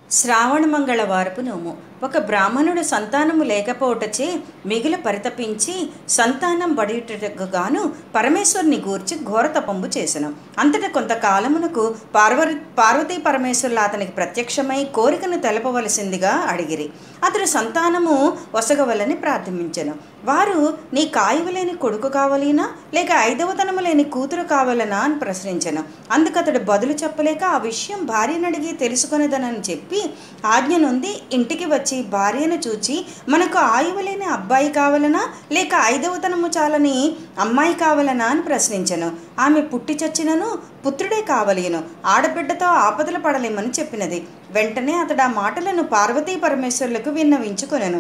శ్రావణ మంగళవారపు నోము ఒక బ్రాహ్మణుడు సంతానము లేకపోవటచే మిగిల పరితపించి సంతానం బడియుటకు గాను పరమేశ్వరుని గూర్చి ఘోర తపంబు చేసెను అంతటా కొంతకాలమునకు పార్వతి పార్వతీ పరమేశ్వరులు అతనికి ప్రత్యక్షమై కోరికను తెలపవలసిందిగా అడిగిరి అతడు సంతానము వసగవలని ప్రార్థించెను వారు నీ కాయువలేని కొడుకు కావాలినా లేక ఐదవతనము లేని కూతురు కావాలనా అని ప్రశ్నించెను అందుకు అతడు బదులు చెప్పలేక ఆ విషయం భార్యను అడిగి తెలుసుకొనేదనని చెప్పి ఆజ్ఞ నుండి ఇంటికి వచ్చి భార్యను చూచి మనకు ఆయువులేని అబ్బాయి కావాలనా లేక ఐదవతనము చాలని అమ్మాయి కావాలనా అని ప్రశ్నించెను ఆమె పుట్టి చచ్చినను పుత్రుడే కావలేను ఆడబిడ్డతో ఆపదలు పడలేమని చెప్పినది వెంటనే అతడు ఆ మాటలను పార్వతీ పరమేశ్వరులకు విన్నవించుకొనెను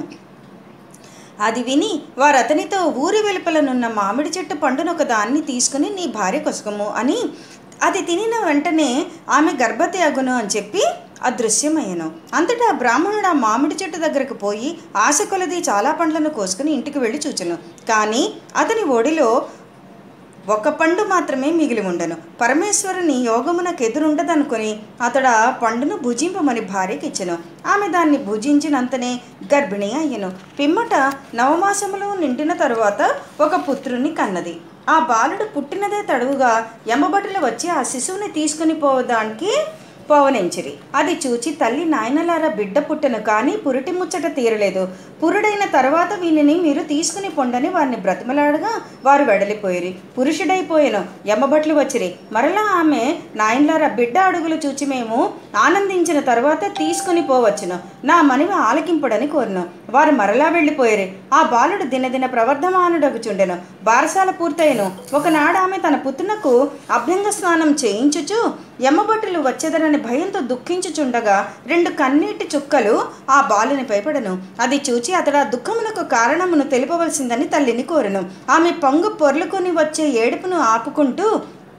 అది విని వారు అతనితో ఊరి వెలుపలనున్న మామిడి చెట్టు పండును ఒక దాన్ని తీసుకుని నీ భార్య కొసకము అని అది తినిన వెంటనే ఆమె గర్భవతి అగును అని చెప్పి అదృశ్యమయ్యను అంతటా బ్రాహ్మణుడు ఆ మామిడి చెట్టు దగ్గరకు పోయి ఆశ కొలది చాలా పండ్లను కోసుకుని ఇంటికి వెళ్ళి చూచెను కానీ అతని ఒడిలో ఒక పండు మాత్రమే మిగిలి ఉండను పరమేశ్వరుని యోగమునకు ఎదురుండదనుకొని అతడు ఆ పండును భుజింపమని భార్యకి ఇచ్చెను ఆమె దాన్ని భుజించినంతనే గర్భిణి అయ్యను పిమ్మట నవమాసములు నిండిన తరువాత ఒక పుత్రుని కన్నది ఆ బాలుడు పుట్టినదే తడువుగా యమబటులు వచ్చి ఆ శిశువుని తీసుకుని పోవడానికి పోవనించిరి అది చూచి తల్లి నాయనలారా బిడ్డ పుట్టెను కానీ పురిటి ముచ్చట తీరలేదు పురుడైన తర్వాత వీనిని మీరు తీసుకుని పొండని వారిని బ్రతిమలాడగా వారు వెడలిపోయిరి పురుషుడైపోయెను యమబట్లు వచ్చిరి మరలా ఆమె నాయనలారా బిడ్డ అడుగులు చూచి మేము ఆనందించిన తర్వాత తీసుకుని పోవచ్చును నా మనవి ఆలకింపుడని కోరును వారు మరలా వెళ్ళిపోయిరి ఆ బాలుడు దినదిన ప్రవర్ధమానుడగుచుండెను బారసాల పూర్తయిను ఒకనాడు ఆమె తన పుత్రునకు అభ్యంగ స్నానం చేయించుచు యమభటులు వచ్చేదనని భయంతో దుఃఖించుచుండగా రెండు కన్నీటి చుక్కలు ఆ బాలునిపై పడను అది చూచి అతడు ఆ దుఃఖమునకు కారణమును తెలుపవలసిందని తల్లిని కోరెను ఆమె పొంగు పొర్లుకొని వచ్చే ఏడుపును ఆపుకుంటూ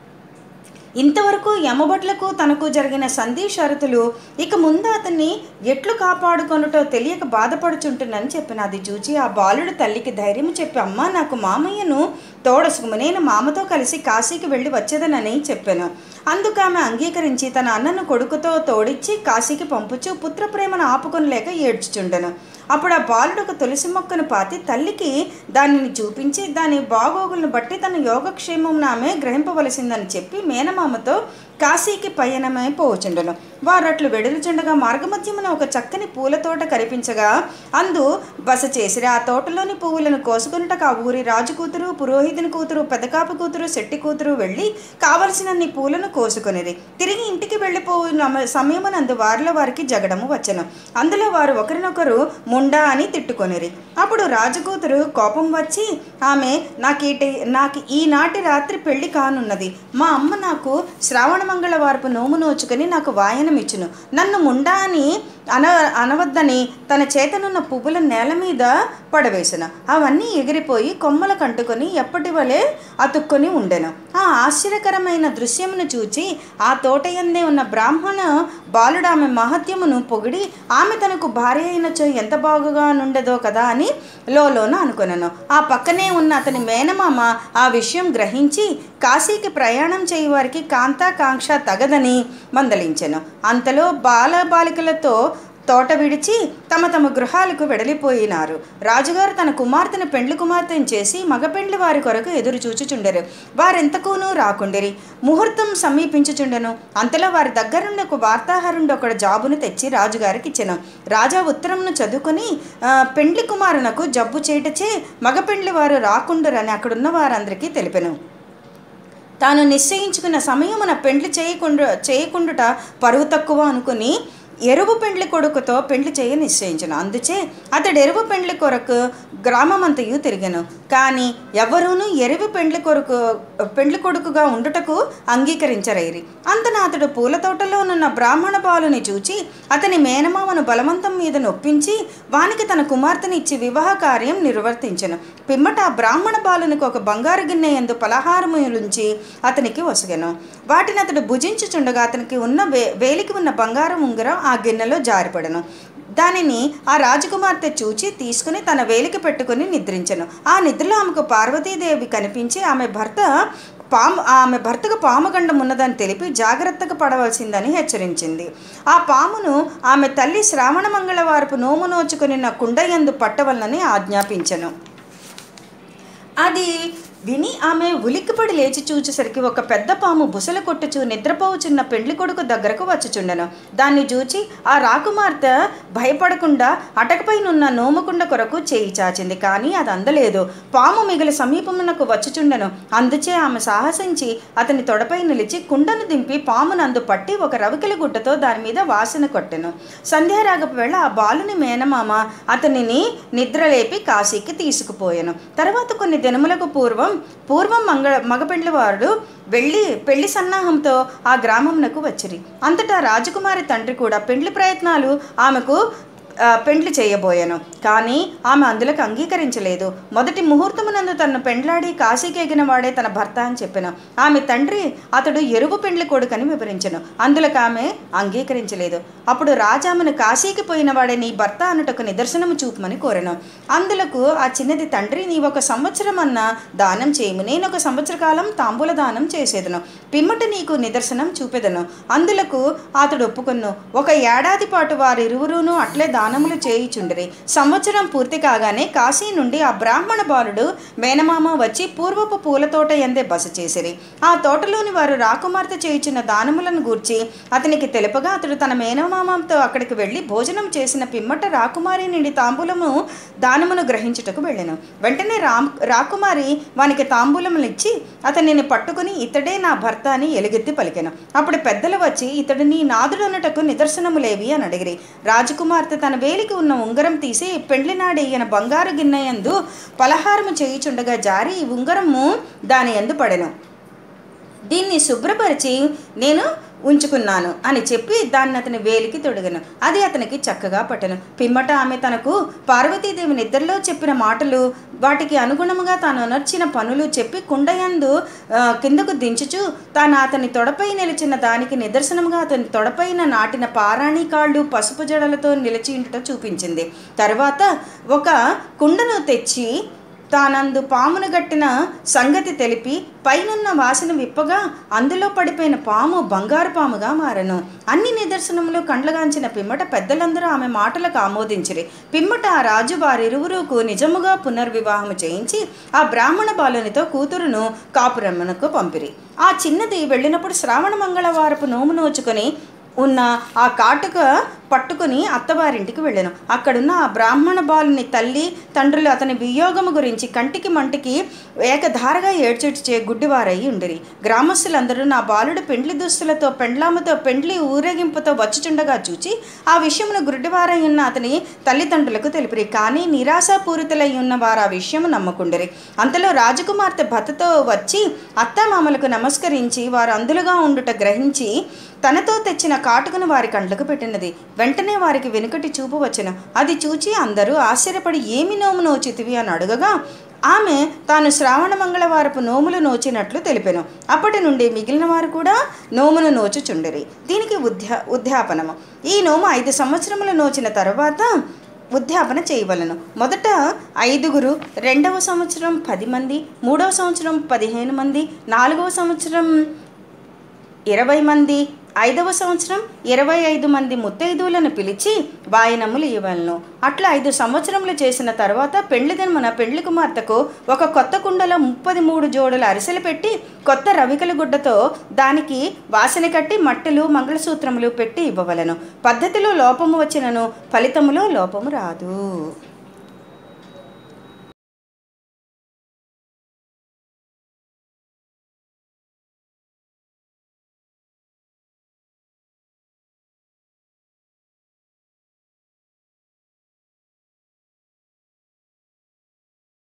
ఇంతవరకు యమభట్లకు తనకు జరిగిన సంధి షరతులు ఇక ముందు అతన్ని ఎట్లు కాపాడుకొనుటో తెలియక బాధపడుచుంటునని చెప్పిన అది చూచి ఆ బాలుడు తల్లికి ధైర్యం చెప్పి అమ్మ నాకు మామయ్యను తోడసుకుము నేను మామతో కలిసి కాశీకి వెళ్ళి వచ్చేదనని చెప్పాను అందుకు ఆమె అంగీకరించి తన అన్నను కొడుకుతో తోడిచ్చి కాశీకి పంపుచు పుత్ర ప్రేమను ఆపుకొనలేక ఏడ్చుచుండెను అప్పుడు ఆ బాలుడు ఒక తులసి మొక్కను పాతి తల్లికి దానిని చూపించి దాని బాగోగులను బట్టి తన యోగక్షేమం ఆమె గ్రహింపవలసిందని చెప్పి మేనమామతో కాశీకి పయనమై పోచుండెను వారు అట్లు వెడులుచుండగా మార్గమధ్యమున ఒక చక్కని పూల తోట కనిపించగా అందు బస చేసిరి ఆ తోటలోని పువ్వులను కోసుకొనుటకు ఆ ఊరి రాజు కూతురు పురోహితుని కూతురు పెదకాపు కూతురు శెట్టి కూతురు వెళ్ళి కావలసినన్ని పూలను కోసుకొనిరి తిరిగి ఇంటికి వెళ్ళిపోయిన సమయమునందు వారిలో వారికి జగడము వచ్చెను అందులో వారు ఒకరినొకరు ముండా అని తిట్టుకొనిరి అప్పుడు రాజకూతురు కోపం వచ్చి ఆమె నాకు ఈటి నాకు ఈనాటి రాత్రి పెళ్లి కానున్నది మా అమ్మ నాకు శ్రావణ మంగళవారపు నోము నోచుకొని నాకు వాయనం ఇచ్చును నన్ను ముండా అని అన అనవద్దని తన చేతనున్న పువ్వుల నేల మీద పడవేసిన అవన్నీ ఎగిరిపోయి కొమ్మల కంటుకొని ఎప్పటి వలె అతుక్కొని ఉండెను ఆ ఆశ్చర్యకరమైన దృశ్యమును చూచి ఆ తోటయందే ఉన్న బ్రాహ్మణ బాలుడు ఆమె మహత్యమును పొగిడి ఆమె తనకు భార్య అయినచో ఎంత బాగుగా నుండదో కదా అని లోలోన అనుకొనను ఆ పక్కనే ఉన్న అతని మేనమామ ఆ విషయం గ్రహించి కాశీకి ప్రయాణం చేయవారికి కాంతాకాంక్ష తగదని మందలించెను అంతలో బాల బాలికలతో తోట విడిచి తమ తమ గృహాలకు వెడలిపోయినారు రాజుగారు తన కుమార్తెను పెండ్లి కుమార్తెను చేసి మగ పెండ్లి వారి కొరకు ఎదురు చూచుచుండెరు వారెంతకూనూ రాకుండిరి ముహూర్తం సమీపించుచుండెను అంతలో వారి దగ్గరుండి ఒక వార్తాహరుండి ఒకడు జాబును తెచ్చి రాజుగారికి ఇచ్చెను రాజా ఉత్తరంను చదువుకొని ఆ, పెండ్లి కుమారునకు జబ్బు చేయటచే మగ పెండ్లి వారు రాకుండరని అక్కడున్న వారందరికీ తెలిపెను తాను నిశ్చయించుకున్న సమయమున పెండ్లి చేయకుండా చేయకుండుట పరువు తక్కువ అనుకుని ఎరువు పెండ్లి కొడుకుతో పెండ్లి చేయ నిశ్చయించను అందుచే అతడు ఎరువు పెండ్లి కొరకు గ్రామమంతయు తిరిగెను కానీ ఎవరూను ఎరువు పెండ్లి కొరకు పెండ్లి కొడుకుగా ఉండుటకు అంగీకరించరైరి అంతన అతడు పూల తోటలోనున్న బ్రాహ్మణ బాలుని చూచి అతని మేనమామను బలవంతం మీద నొప్పించి వానికి తన కుమార్తెని ఇచ్చి వివాహ కార్యం నిర్వర్తించెను పిమ్మట ఆ బ్రాహ్మణ బాలునికి ఒక బంగారు గిన్నె ఎందు పలహారములుంచి అతనికి వసగెను వాటిని అతడు భుజించుచుండగా అతనికి ఉన్న వే వేలికి ఉన్న బంగారం ఉంగరం ఆ గిన్నెలో జారిపడను దానిని ఆ రాజకుమార్తె చూచి తీసుకుని తన వేలికి పెట్టుకుని నిద్రించెను ఆ నిద్రలో ఆమెకు పార్వతీదేవి కనిపించి ఆమె భర్త పాము ఆమె భర్తకు పాముగండం ఉన్నదని తెలిపి జాగ్రత్తగా పడవలసిందని హెచ్చరించింది ఆ పామును ఆమె తల్లి శ్రావణ మంగళవారపు నోము నోచుకుని కుండయందు పట్టవలనని ఆజ్ఞాపించను అది విని ఆమె ఉలిక్కిపడి లేచి చూచేసరికి ఒక పెద్ద పాము బుసలు కొట్టుచు నిద్రపోవుచున్న పెండ్లి కొడుకు దగ్గరకు వచ్చుచుండెను దాన్ని చూచి ఆ రాకుమార్తె భయపడకుండా అటకపైనున్న నోముకుండ కొరకు చేయి చాచింది కానీ అది అందలేదు పాము మిగిలి సమీపమునకు వచ్చుచుండెను అందుచే ఆమె సాహసించి అతని తొడపై నిలిచి కుండను దింపి పామునందు పట్టి ఒక రవికెల గుడ్డతో దాని మీద వాసన కొట్టెను సంధ్యారాగపు వేళ ఆ బాలుని మేనమామ అతనిని నిద్రలేపి కాశీకి తీసుకుపోయాను తర్వాత కొన్ని దినములకు పూర్వం పూర్వం మంగళ మగపెండ్లి వారు వెళ్ళి పెళ్లి సన్నాహంతో ఆ గ్రామంనకు వచ్చిరి అంతటా రాజకుమారి తండ్రి కూడా పెండ్లి ప్రయత్నాలు ఆమెకు ఆ, పెండ్లి చేయబోయాను కానీ ఆమె అందులకు అంగీకరించలేదు మొదటి ముహూర్తమునందు తనను పెండ్లాడి కాశీకి ఎగిన వాడే తన భర్త అని చెప్పాను ఆమె తండ్రి అతడు ఎరువు పెండ్లి కొడుకని వివరించను అందులకు ఆమె అంగీకరించలేదు అప్పుడు రాజామెను కాశీకి పోయిన వాడే నీ భర్త అనుటకు నిదర్శనము చూపమని కోరెను అందులకు ఆ చిన్నది తండ్రి నీ ఒక సంవత్సరం అన్న దానం చేయము నేను ఒక సంవత్సర కాలం తాంబూల దానం చేసేదను పిమ్మట నీకు నిదర్శనం చూపెదను అందులకు అతడు ఒప్పుకొను ఒక ఏడాది పాటు వారిరువురును అట్లే దానములు చేయుచుండిరి సంవత్సరం పూర్తి కాగానే కాశీ నుండి ఆ బ్రాహ్మణ బాలుడు మేనమామ వచ్చి పూర్వపు పూల తోట ఎందే బస చేసిరి ఆ తోటలోని వారు రాకుమార్తె చేయుచున్న దానములను గూర్చి అతనికి తెలుపగా అతడు తన మేనమామతో అక్కడికి వెళ్ళి భోజనం చేసిన పిమ్మట రాకుమారి నుండి తాంబూలము దానమును గ్రహించుటకు వెళ్ళాను వెంటనే రామ్ రాకుమారి వానికి తాంబూలములు ఇచ్చి అతనిని పట్టుకుని ఇతడే నా భర్త అని ఎలుగెత్తి పలికెను అప్పుడు పెద్దలు వచ్చి ఇతడు నీ నాదుడనుటకు నిదర్శనములేవి అని అడిగిరి రాజకుమార్తె తన వేలికి ఉన్న ఉంగరం తీసి పెండ్లి నాడు ఈయన బంగారు గిన్నెయందు పలహారము చేయుచుండగా జారి ఈ ఉంగరము దాని ఎందు పడెను దీన్ని శుభ్రపరిచి నేను ఉంచుకున్నాను అని చెప్పి దాన్ని అతని వేలికి తొడిగను అది అతనికి చక్కగా పట్టను పిమ్మట ఆమె తనకు పార్వతీదేవి నిద్రలో చెప్పిన మాటలు వాటికి అనుగుణముగా తాను అనర్చిన పనులు చెప్పి కుండయందు ఆ, కిందకు దించుచు తాను అతని తొడపై నిలిచిన దానికి నిదర్శనముగా అతని తొడపైన నాటిన పారాణి కాళ్ళు పసుపు జడలతో నిలిచి ఉండుట చూపించింది తర్వాత ఒక కుండను తెచ్చి తానందు పామును గట్టిన సంగతి తెలిపి పైనున్న వాసన విప్పగా అందులో పడిపోయిన పాము బంగారు పాముగా మారెను అన్ని నిదర్శనములు కండ్లగాంచిన పిమ్మట పెద్దలందరూ ఆమె మాటలకు ఆమోదించిరి పిమ్మట ఆ రాజు వారిరువురుకు నిజముగా పునర్వివాహము చేయించి ఆ బ్రాహ్మణ బాలునితో కూతురును కాపురమ్మనకు పంపిరి ఆ చిన్నది వెళ్ళినప్పుడు శ్రావణ మంగళవారపు నోము నోచుకొని ఉన్న ఆ కాటుక పట్టుకుని అత్తవారింటికి వెళ్ళాను అక్కడున్న ఆ బ్రాహ్మణ బాలుని తల్లి తండ్రులు అతని వియోగము గురించి కంటికి మంటికి ఏకధారగా ఏడ్చేడ్చే గుడ్డివారై ఉండిరి గ్రామస్తులందరూ నా బాలుడు పెండ్లి దుస్తులతో పెండ్లామతో పెండ్లి ఊరేగింపుతో వచ్చుచుండగా చూచి ఆ విషయమును గుడ్డివారై ఉన్న అతని తల్లిదండ్రులకు తెలిపిరి కానీ నిరాశాపూరితులై ఉన్న వారు ఆ విషయము నమ్మకుండిరి అంతలో రాజకుమార్తె భర్తతో వచ్చి అత్తామామలకు నమస్కరించి వారు అందులుగా ఉండుట గ్రహించి తనతో తెచ్చిన కాటుకను వారి కండ్లకు పెట్టినది వెంటనే వారికి వెనుకటి చూపు వచ్చెను అది చూచి అందరూ ఆశ్చర్యపడి ఏమి నోము నోచితివి అని అడగగా ఆమె తాను శ్రావణ మంగళవారపు నోములు నోచినట్లు తెలిపెను అప్పటి నుండి మిగిలిన వారు కూడా నోమును నోచుచుండిరి దీనికి ఉద్యా ఉద్యాపనము ఈ నోము ఐదు సంవత్సరములు నోచిన తర్వాత ఉద్యాపన చేయవలను మొదట ఐదుగురు రెండవ సంవత్సరం పది మంది మూడవ సంవత్సరం పదిహేను మంది నాలుగవ సంవత్సరం ఇరవై మంది ఐదవ సంవత్సరం ఇరవై ఐదు మంది ముత్తైదువులను పిలిచి వాయనములు ఇవ్వలను అట్లా ఐదు సంవత్సరములు చేసిన తర్వాత పెళ్లి దినమున పెళ్లి కుమార్తెకు ఒక కొత్త కుండలో ముప్పది మూడు జోడుల అరిసెలు పెట్టి కొత్త రవికల గుడ్డతో దానికి వాసన కట్టి మట్టెలు మంగళసూత్రములు పెట్టి ఇవ్వవలను పద్ధతిలో లోపము వచ్చినను ఫలితములో లోపము రాదు